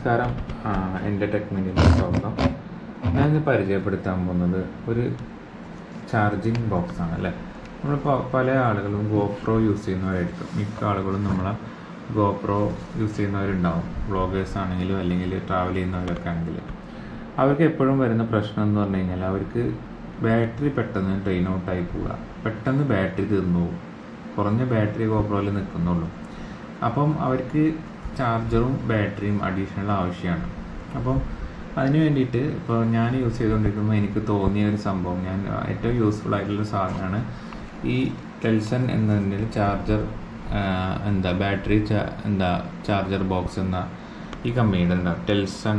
നമസ്കാരം ആ, എൻ്റെ ടെക്നിക്കിൻ്റെ സ്വാഗതം ഞാനിന്ന് പരിചയപ്പെടുത്താൻ പോകുന്നത് ഒരു ചാർജിങ് ബോക്സ് ആണ് അല്ലേ നമ്മളിപ്പോൾ പല ആളുകളും ഗോപ്രോ യൂസ് ചെയ്യുന്നവരായിരിക്കും മിക്ക ആളുകളും നമ്മളെ ഗോപ്രോ യൂസ് ചെയ്യുന്നവരുണ്ടാവും വ്ളോഗേഴ്സ് ആണെങ്കിലും അല്ലെങ്കിൽ ട്രാവൽ ചെയ്യുന്നവരൊക്കെ ആണെങ്കിൽ അവർക്ക് എപ്പോഴും വരുന്ന പ്രശ്നം എന്ന് പറഞ്ഞു കഴിഞ്ഞാൽ അവർക്ക് ബാറ്ററി പെട്ടെന്ന് ഡ്രെയിൻ ഔട്ടായി പോവുക പെട്ടെന്ന് ബാറ്ററി തീർന്നു പോകും കുറഞ്ഞ ബാറ്ററി ഗോപ്രോയിൽ നിൽക്കുന്നുള്ളൂ അപ്പം അവർക്ക് ചാർജറും ബാറ്ററിയും അഡീഷണൽ ആവശ്യമാണ് അപ്പം അതിന് വേണ്ടിയിട്ട് ഇപ്പോൾ ഞാൻ യൂസ് ചെയ്തുകൊണ്ടിരിക്കുമ്പോൾ എനിക്ക് തോന്നിയ ഒരു സംഭവം ഞാൻ ഏറ്റവും യൂസ്ഫുൾ ആയിട്ടുള്ള സാധനമാണ് ഈ ടെൽസൺ എന്നതിൻ്റെ ചാർജർ എന്താ ബാറ്ററി ചാ- എന്താ ചാർജർ ബോക്സ് എന്ന ഈ കമ്പനിയുടെ എന്താ ടെൽസൺ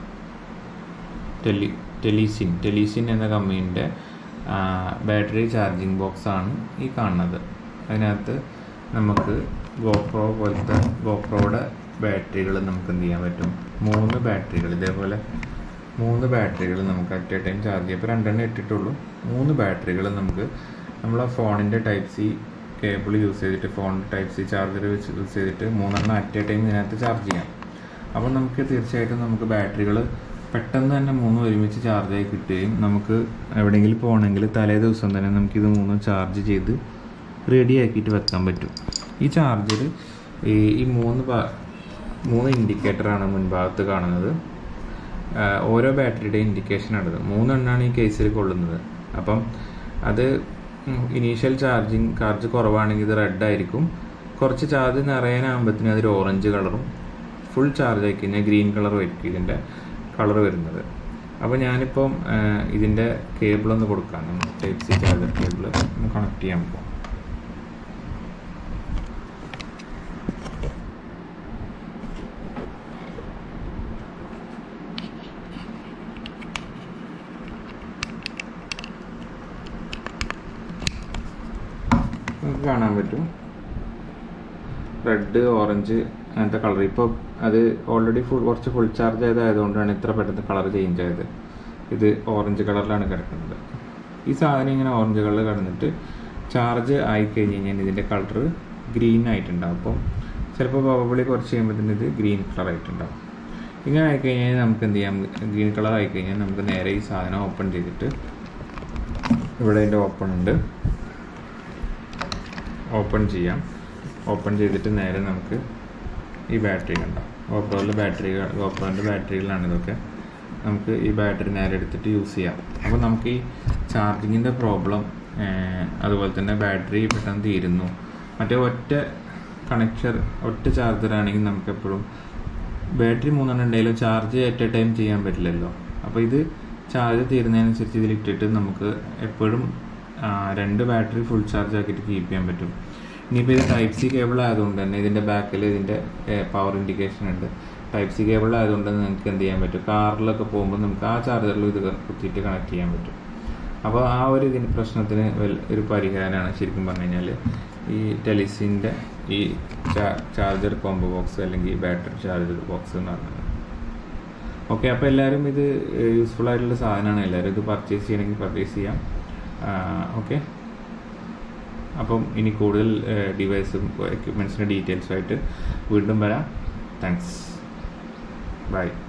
ടെലി ടെലിസിൻ ടെലിസിൻ എന്ന കമ്പനീൻ്റെ ബാറ്ററി ചാർജിങ് ബോക്സ് ആണ് ഈ കാണുന്നത് അതിനകത്ത് നമുക്ക് ഗോപ്രോ പോലത്തെ ഗോപ്രോയുടെ ബാറ്ററികൾ നമുക്ക് എന്ത് ചെയ്യാൻ പറ്റും മൂന്ന് ബാറ്ററികൾ ഇതേപോലെ മൂന്ന് ബാറ്ററികൾ നമുക്ക് അറ്റ് എ ടൈം ചാർജ് ചെയ്യാം ഇപ്പോൾ രണ്ടെണ്ണം ഇട്ടിട്ടുള്ളൂ മൂന്ന് ബാറ്ററികൾ നമുക്ക് നമ്മളെ ഫോണിൻ്റെ ടൈപ്പ് സി കേബിൾ യൂസ് ചെയ്തിട്ട് ഫോണിൻ്റെ ടൈപ്പ് സി ചാർജർ വെച്ച് യൂസ് ചെയ്തിട്ട് മൂന്നെണ്ണം അറ്റ് എ ടൈം ഇതിനകത്ത് ചാർജ് ചെയ്യാം അപ്പോൾ നമുക്ക് തീർച്ചയായിട്ടും നമുക്ക് ബാറ്ററികൾ പെട്ടെന്ന് തന്നെ മൂന്നും ഒരുമിച്ച് ചാർജായി കിട്ടുകയും നമുക്ക് എവിടെയെങ്കിലും പോകണമെങ്കിൽ തലേ ദിവസം തന്നെ നമുക്കിത് മൂന്നും ചാർജ് ചെയ്ത് റെഡി ആക്കിയിട്ട് വെക്കാൻ പറ്റും ഈ ചാർജർ ഈ ഈ മൂന്ന് ഭാ- മൂന്ന് ഇൻഡിക്കേറ്ററാണ് മുൻഭാഗത്ത് കാണുന്നത് ആഹ് ഓരോ ബാറ്ററിയുടെ ഇൻഡിക്കേഷനാണിത് മൂന്നെണ്ണമാണ് ഈ കേസിൽ കൊള്ളുന്നത് അപ്പം അത് ഇനീഷ്യൽ ചാർജിങ് ചാർജ് കുറവാണെങ്കിൽ ഇത് റെഡ് ആയിരിക്കും കുറച്ച് ചാർജ് നിറയാനാകുമ്പോഴത്തേനും അതൊരു ഓറഞ്ച് കളറും ഫുൾ ചാർജ് ആയി കഴിഞ്ഞാൽ ഗ്രീൻ കളറും ആയിരിക്കും ഇതിൻ്റെ കളർ വരുന്നത് അപ്പോൾ ഞാനിപ്പം ആഹ് ഇതിൻ്റെ കേബിൾ ഒന്ന് കൊടുക്കാം ടൈപ്പ് സി ചാർജർ കേബിൾ ഒന്ന് കണക്ട് ചെയ്യാൻ പോകും നമുക്ക് കാണാൻ പറ്റും റെഡ് ഓറഞ്ച് അങ്ങനത്തെ കളർ ഇപ്പോൾ അത് ഓൾറെഡി ഫുൾ കുറച്ച് ഫുൾ ചാർജ് ആയതായതുകൊണ്ടാണ് ഇത്ര പെട്ടെന്ന് കളർ ചേഞ്ച് ആയത് ഇത് ഓറഞ്ച് കളറിലാണ് കിടക്കുന്നത് ഈ സാധനം ഇങ്ങനെ ഓറഞ്ച് കളർ കിടന്നിട്ട് ചാർജ് ആയി കഴിഞ്ഞ് കഴിഞ്ഞാൽ ഇതിൻ്റെ കളർ ഗ്രീൻ ആയിട്ടുണ്ടാവും അപ്പം ചിലപ്പോൾ പ്രോബബിളി കുറച്ച് കഴിയുമ്പോൾ ഇത് ഗ്രീൻ കളർ ആയിട്ടുണ്ടാവും ഇങ്ങനെ ആയിക്കഴിഞ്ഞാൽ നമുക്ക് എന്ത് ചെയ്യാം ഗ്രീൻ കളർ ആയിക്കഴിഞ്ഞാൽ നമുക്ക് നേരെ ഈ സാധനം ഓപ്പൺ ചെയ്തിട്ട് ഇവിടെ ഇതിൻ്റെ ഓപ്പൺ ഉണ്ട് ഓപ്പൺ ചെയ്യാം ഓപ്പൺ ചെയ്തിട്ട് നേരെ നമുക്ക് ഈ ബാറ്ററി കണ്ട ഗോപ്രോയിലെ ബാറ്ററികൾ ഗോപ്രോൻ്റെ ബാറ്ററികളാണ് ഇതൊക്കെ നമുക്ക് ഈ ബാറ്ററി നേരെ എടുത്തിട്ട് യൂസ് ചെയ്യാം അപ്പോൾ നമുക്ക് ഈ ചാർജിങ്ങിൻ്റെ പ്രോബ്ലം അതുപോലെ തന്നെ ബാറ്ററി പെട്ടെന്ന് തീരുന്നു മറ്റേ ഒറ്റ കണക്ഷൻ ഒറ്റ ചാർജർ ആണെങ്കിൽ നമുക്ക് എപ്പോഴും ബാറ്ററി മൂന്നെണ്ണം ഉണ്ടെങ്കിലും ചാർജ് അറ്റ് എ ടൈം ചെയ്യാൻ പറ്റില്ലല്ലോ അപ്പോൾ ഇത് ചാർജ് തീരുന്നതിനനുസരിച്ച് ഇതിലിട്ടിട്ട് നമുക്ക് എപ്പോഴും ആ, രണ്ട് ബാറ്ററി ഫുൾ ചാർജ് ആക്കിയിട്ട് കീപ്പ് ചെയ്യാൻ പറ്റും ഇനിയിപ്പോൾ ഇത് ടൈപ്പ് സി കേബിൾ ആയതുകൊണ്ട് തന്നെ ഇതിൻ്റെ ബാക്കിൽ ഇതിൻ്റെ പവർ ഇൻഡിക്കേഷൻ ഉണ്ട് ടൈപ്പ് സി കേബിൾ ആയതുകൊണ്ട് നിങ്ങൾക്ക് എന്ത് ചെയ്യാൻ പറ്റും കാറിലൊക്കെ പോകുമ്പോൾ നമുക്ക് ആ ചാർജറിൽ ഇത് കുത്തിയിട്ട് കണക്ട് ചെയ്യാൻ പറ്റും അപ്പോൾ ആ ഒരു ഇതിന് പ്രശ്നത്തിന് വൽ- ഒരു പരിഹാരമാണ് ശരിക്കും പറഞ്ഞു കഴിഞ്ഞാൽ ഈ ടെലിസിൻ്റെ ഈ ചാർജർ കോംബോ ബോക്സ് അല്ലെങ്കിൽ ബാറ്ററി ചാർജർ ബോക്സ് എന്ന് പറയുന്നത് ഓക്കെ അപ്പോൾ എല്ലാവരും ഇത് യൂസ്ഫുൾ ആയിട്ടുള്ള സാധനമാണ് എല്ലാവരും ഇത് പർച്ചേസ് ചെയ്യണമെങ്കിൽ പർച്ചേസ് ചെയ്യാം ഓക്കെ അപ്പം ഇനി കൂടുതൽ ഡിവൈസും എക്യുപ്മെൻറ്റ്സിൻ്റെ ഡീറ്റെയിൽസുമായിട്ട് വീണ്ടും വരാം താങ്ക്സ് ബൈ